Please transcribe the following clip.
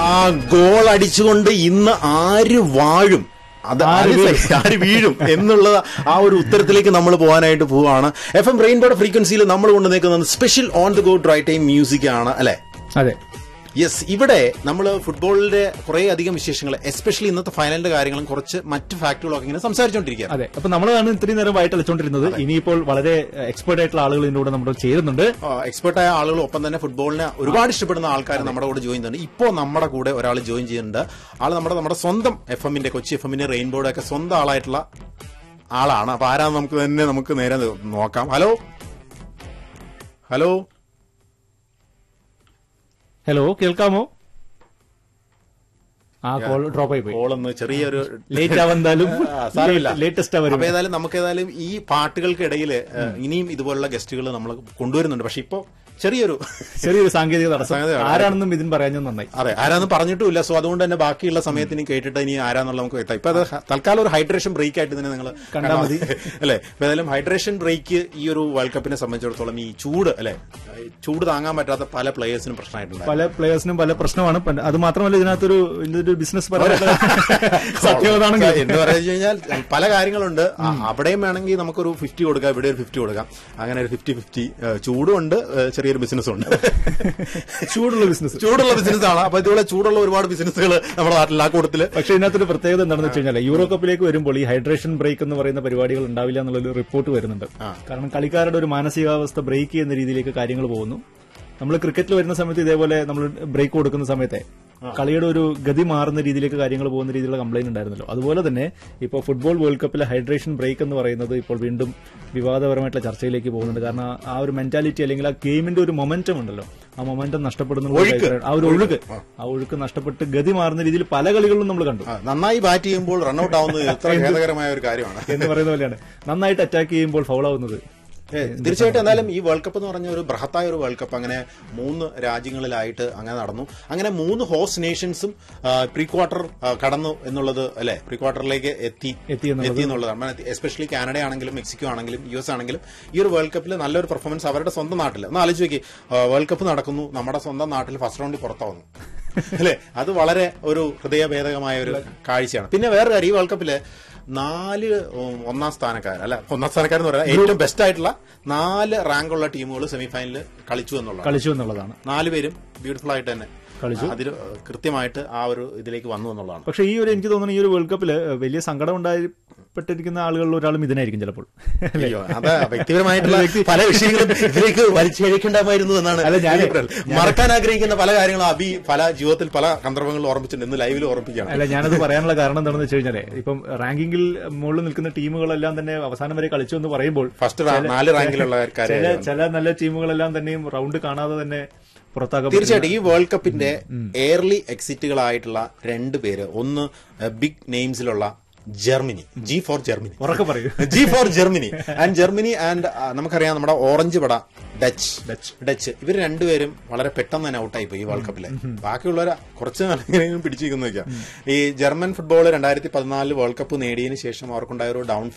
ആ ഗോൾ അടിച്ചുകൊണ്ട് ഇന്ന് ആര് വാഴും അത് ആര് സ- ആര് വീഴും എന്നുള്ള ആ ഒരു ഉത്തരത്തിലേക്ക് നമ്മൾ പോകാനായിട്ട് പോവാണ് എഫ് എം റെയിൻബോയുടെ ഫ്രീക്വൻസിയിൽ നമ്മൾ കൊണ്ട് നിൽക്കുന്നത് special on the go drive time music ആണ് അല്ലെ അതെ യെസ് ഇവിടെ നമ്മൾ ഫുട്ബോളിന്റെ കുറെ അധികം വിശേഷങ്ങൾ എസ്പെഷ്യലി ഇന്നത്തെ ഫൈനലിന്റെ കാര്യങ്ങളും കുറച്ച് മറ്റ് ഫാക്ടുകളൊക്കെ ഇങ്ങനെ സംസാരിച്ചുകൊണ്ടിരിക്കുക അതെ അപ്പൊ നമ്മളാണ് ഇത്രയും നേരം വായിട്ട് അളിച്ചോണ്ടിരുന്നത് ഇനിയിപ്പോൾ വളരെ എക്സ്പേർട്ട് ആയിട്ടുള്ള ആളുകൾ ഇതിന്റെ കൂടെ നമ്മുടെ ചേരുന്നുണ്ട് എക്സ്പെർട്ടായ ആളുകൾ ഒപ്പം തന്നെ ഫുട്ബോളിനെ ഒരുപാട് ഇഷ്ടപ്പെടുന്ന ആൾക്കാർ നമ്മുടെ കൂടെ ജോയിൻ ചെയ്യുന്നുണ്ട് ഇപ്പോൾ നമ്മുടെ കൂടെ ഒരാൾ ജോയിൻ ചെയ്യുന്നുണ്ട് ആൾ നമ്മുടെ നമ്മുടെ സ്വന്തം എഫ് എമ്മിന്റെ കൊച്ചി എഫ് എമ്മിന്റെ റെയിൻബോയുടെ ഒക്കെ സ്വന്തം ആളായിട്ടുള്ള ആളാണ് അപ്പൊ ആരാന്ന് നമുക്ക് തന്നെ നമുക്ക് നേരെ നോക്കാം ഹലോ ഹലോ ഹലോ കേൾക്കാമോ ആ കോൾ ഡ്രോപ്പ് ആയി പോയി കോളൊന്ന് ചെറിയൊരു ലേറ്റ് ആവെന്തായാലും ആ, സാരമില്ല. ലേറ്റസ്റ്റ് വരും അപ്പൊ ഏതായാലും നമുക്ക് ഏതായാലും ഈ പാട്ടുകൾക്കിടയിൽ ഇനിയും ഇതുപോലുള്ള ഗസ്റ്റുകൾ നമ്മൾ കൊണ്ടുവരുന്നുണ്ട് പക്ഷെ ഇപ്പോ ചെറിയൊരു ചെറിയൊരു സാങ്കേതിക തടസ്സം സാങ്കേതിക തടസ്സം. ആരാണെന്നും ഇതിന് പറയാഞ്ഞത് നന്നായി അതെ ആരാന്ന് പറഞ്ഞിട്ടുമില്ല സോ അതുകൊണ്ട് തന്നെ ബാക്കിയുള്ള സമയത്ത് ഇനി കേട്ടിട്ട് ഇനി ആരാന്നുള്ള നമുക്ക് എത്താം ഇപ്പൊ അത് ഹ- തൽക്കാലം ഒരു ഹൈഡ്രേഷൻ ബ്രേക്ക് ആയിട്ട് തന്നെ നിങ്ങൾ കണ്ടാ മതി. അല്ലെ അപ്പൊ ഏതായാലും ഹൈഡ്രേഷൻ ബ്രേക്ക് ഈ ഒരു വേൾഡ് കപ്പിനെ സംബന്ധിച്ചിടത്തോളം ഈ ചൂട് അല്ലെ ചൂട് താങ്ങാൻ പറ്റാത്ത പല പ്ലേയേഴ്സിനും പ്രശ്നമായിട്ടുണ്ട് പല പ്ലേയേഴ്സിനും പല പ്രശ്നമാണ് പ- അത് മാത്രമല്ല ഇതിനകത്തൊരു ഇതൊരു ബിസിനസ് പരമായിട്ടുള്ള സത്യവതാണെങ്കിൽ എന്ന് പറഞ്ഞു കഴിഞ്ഞാൽ പല കാര്യങ്ങളുണ്ട് ആ, അവിടെയും വേണമെങ്കിൽ നമുക്കൊരു ഫിഫ്റ്റി കൊടുക്കാം ഇവിടെ ഒരു ഫിഫ്റ്റി കൊടുക്കാം അങ്ങനെ ഒരു ഫിഫ്റ്റി ഫിഫ്റ്റി ചൂടും ഉണ്ട് ഏഹ്, ചെറിയൊരു ബിസിനസ്സും ഉണ്ട് ചൂടുള്ള ബിസിനസ് ചൂടുള്ള ബിസിനസ് ആണ് അപ്പൊ ഇതുപോലെ ചൂടുള്ള ഒരുപാട് ബിസിനസ്സുകൾ നമ്മുടെ നാട്ടിൽ ആ കൂട്ടത്തില് പക്ഷേ ഇതിനകത്തൊരു പ്രത്യേകത എന്താണെന്ന് വെച്ച് കഴിഞ്ഞാൽ യൂറോ കപ്പിലേക്ക് വരുമ്പോൾ ഈ ഹൈഡ്രേഷൻ ബ്രേക്ക് എന്ന് പറയുന്ന പരിപാടികൾ ഉണ്ടാവില്ല എന്നുള്ളൊരു റിപ്പോർട്ട് വരുന്നുണ്ട് കാരണം കളിക്കാരുടെ ഒരു മാനസികാവസ്ഥ ബ്രേക്ക് ചെയ്യുന്ന രീതിയിലേക്ക് കാര്യങ്ങൾ പോകുന്നു നമ്മൾ ക്രിക്കറ്റിൽ വരുന്ന സമയത്ത് ഇതേപോലെ നമ്മൾ ബ്രേക്ക് കൊടുക്കുന്ന സമയത്തെ കളിയുടെ ഒരു ഗതി മാറുന്ന രീതിയിലേക്ക് കാര്യങ്ങൾ പോകുന്ന രീതിയിലുള്ള കംപ്ലൈന്റ് ഉണ്ടായിരുന്നല്ലോ അതുപോലെ തന്നെ ഇപ്പോൾ ഫുട്ബോൾ വേൾഡ് കപ്പിലെ ഹൈഡ്രേഷൻ ബ്രേക്ക് എന്ന് പറയുന്നത് ഇപ്പോൾ വീണ്ടും വിവാദപരമായിട്ടുള്ള ചർച്ചയിലേക്ക് പോകുന്നുണ്ട് കാരണം ആ ഒരു മെന്റാലിറ്റി അല്ലെങ്കിൽ ആ ഗെയിമിന്റെ ഒരു മൊമെന്റം ഉണ്ടല്ലോ ആ മൊമെന്റം നഷ്ടപ്പെടുന്ന ആ ഒരു ഒഴുക്ക് ആ ഒഴുക്ക് നഷ്ടപ്പെട്ട് ഗതി മാറുന്ന രീതിയിൽ പല കളികളിലും നമ്മൾ കണ്ടു ആ, നന്നായി ബാറ്റ് ചെയ്യുമ്പോൾ റൺഔട്ട് ആവുന്നത് എത്ര ഖേദകരമായ ഒരു കാര്യമാണ് എന്ന് പറയുന്ന പോലെയാണ് നന്നായിട്ട് അറ്റാക്ക് ചെയ്യുമ്പോൾ ഫൗൾ ആവുന്നത് ഏ, തീർച്ചയായിട്ടും എന്തായാലും ഈ വേൾഡ് കപ്പ് എന്ന് പറഞ്ഞ ഒരു ബൃഹത്തായ ഒരു വേൾഡ് കപ്പ് അങ്ങനെ മൂന്ന് രാജ്യങ്ങളിലായിട്ട് അങ്ങനെ നടന്നു അങ്ങനെ മൂന്ന് ഹോസ്റ്റ് നേഷൻസും പ്രീ ക്വാർട്ടർ കടന്നു എന്നുള്ളത് അല്ലെ പ്രീ ക്വാർട്ടറിലേക്ക് എത്തി എത്തി എന്നുള്ളത് എത്തി എന്നുള്ളതാണ് എസ്പെഷ്യലി കാനഡ ആണെങ്കിലും മെക്സിക്കോ ആണെങ്കിലും യു എസ് ആണെങ്കിലും ഈ ഒരു വേൾഡ് കപ്പിൽ നല്ലൊരു പെർഫോമൻസ് അവരുടെ സ്വന്തം നാട്ടിൽ ഒന്ന് ആലോചിച്ച് നോക്കി വേൾഡ് കപ്പ് നടക്കുന്നു നമ്മുടെ സ്വന്തം നാട്ടിൽ ഫസ്റ്റ് റൗണ്ടിൽ പുറത്താവുന്നു അല്ലെ അത് വളരെ ഒരു ഹൃദയഭേദകമായ ഒരു കാഴ്ചയാണ് പിന്നെ വേറെ കാര്യം ഈ വേൾഡ് കപ്പില് നാല് ഉം, ഒന്നാം സ്ഥാനക്കാർ അല്ല ഒന്നാം സ്ഥാനക്കാരെന്ന് പറയാം ഏറ്റവും ബെസ്റ്റ് ആയിട്ടുള്ള നാല് റാങ്കുള്ള ടീമുകൾ സെമിഫൈനലിൽ കളിച്ചു എന്നുള്ളതാണ് കളിച്ചു എന്നുള്ളതാണ് നാല് പേരും ബ്യൂട്ടിഫുൾ ആയിട്ട് തന്നെ കളിച്ചു. അതിൽ കൃത്യമായിട്ട് ആ ഒരു ഇതിലേക്ക് വന്നു എന്നുള്ളതാണ് പക്ഷേ ഈ ഒരു എനിക്ക് തോന്നുന്നു ഈ ഒരു വേൾഡ് കപ്പിൽ വലിയ സങ്കടം ഉണ്ടായിപ്പെട്ടിരിക്കുന്ന ആളുകളിൽ ഒരാളും ഇതിനായിരിക്കും ചിലപ്പോൾ അല്ലേ? അയ്യോ അത് വ്യക്തിപരമായിട്ടുള്ള പല വിഷയങ്ങളും ഇതിലേക്ക് വലിച്ചഴിക്കേണ്ടാമായിരുന്നു എന്നാണ് അല്ല, ഞാനേ- എനിക്ക് പറയാനുള്ളത്. മറക്കാൻ ആഗ്രഹിക്കുന്ന പല കാര്യങ്ങളും അബി പല ജീവിതത്തിൽ പല സന്ദർഭങ്ങളിൽ ഓർമ്മിച്ചിട്ടുണ്ട് ഇന്ന് ലൈവിൽ ഓർമ്മിക്കുകയാണ് അല്ല ഞാനത് പറയാനുള്ള കാരണം എന്താണെന്ന് വെച്ച് കഴിഞ്ഞാൽ ഇപ്പം റാങ്കിങ്ങിൽ മുകളിൽ നിൽക്കുന്ന ടീമുകളെല്ലാം തന്നെ അവസാനം വരെ കളിച്ചു എന്ന് പറയുമ്പോൾ ഫസ്റ്റ് നാല് റാങ്കിലുള്ള ചില കാര്യം ചില നല്ല ടീമുകളെല്ലാം തന്നെയും റൗണ്ട് കാണാതെ തന്നെ പുറത്താക്കപ്പെട്ടു തീർച്ചയായിട്ടും ഈ വേൾഡ് കപ്പിന്റെ എയർലി എക്സിറ്റുകളായിട്ടുള്ള രണ്ട് പേര് ഒന്ന് ബിഗ് നെയിംസിലുള്ള ജർമ്മനി ജി ഫോർ ജർമ്മനി ഉറക്കെ പറയൂ G for Germany and Germany and നമുക്കറിയാം നമ്മുടെ ഓറഞ്ച് പട ഡച്ച് ഡച്ച്. ഡച്ച് ഇവർ രണ്ടുപേരും വളരെ പെട്ടെന്ന് തന്നെ ഔട്ടായി പോയി ഈ വേൾഡ് കപ്പില് ബാക്കിയുള്ളവർ കുറച്ച് നാളെങ്കിലും പിടിച്ചിരിക്കുന്നു ഈ ജർമ്മൻ ഫുട്ബോൾ രണ്ടായിരത്തി പതിനാലില് വേൾഡ് കപ്പ് നേടിയതിനു ശേഷം അവർക്കുണ്ടായ ഒരു ഡൗൺ